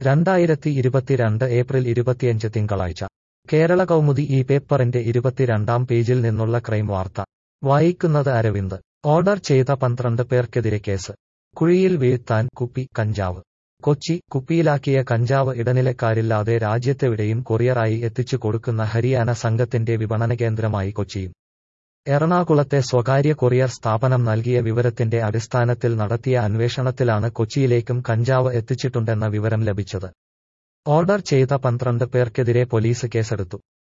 രണ്ടായിരത്തി ഇരുപത്തിരണ്ട് ഏപ്രിൽ ഇരുപത്തിയഞ്ച് തിങ്കളാഴ്ച കേരള കൗമുദി ഈ പേപ്പറിന്റെ ഇരുപത്തിരണ്ടാം പേജിൽ നിന്നുള്ള ക്രൈം വാർത്ത വായിക്കുന്നത് അരവിന്ദ് ഓർഡർ ചെയ്ത പന്ത്രണ്ട് പേർക്കെതിരെ കേസ് കുഴിയിൽ വീഴ്ത്താൻ കുപ്പി കഞ്ചാവ് കൊച്ചി കുപ്പിയിലാക്കിയ കഞ്ചാവ് ഇടനിലക്കാരില്ലാതെ രാജ്യത്തെവിടെയും കൊറിയറായി എത്തിച്ചു കൊടുക്കുന്ന ഹരിയാന സംഘത്തിന്റെ വിപണന കേന്ദ്രമായി കൊച്ചിയും എറണാകുളത്തെ സ്വകാര്യ കൊറിയർ സ്ഥാപനം നൽകിയ വിവരത്തിന്റെ അടിസ്ഥാനത്തിൽ നടത്തിയ അന്വേഷണത്തിലാണ് കൊച്ചിയിലേക്കും കഞ്ചാവ് എത്തിച്ചിട്ടുണ്ടെന്ന വിവരം ലഭിച്ചത് ഓർഡർ ചെയ്ത പന്ത്രണ്ട് പേർക്കെതിരെ പോലീസ് കേസെടുത്തു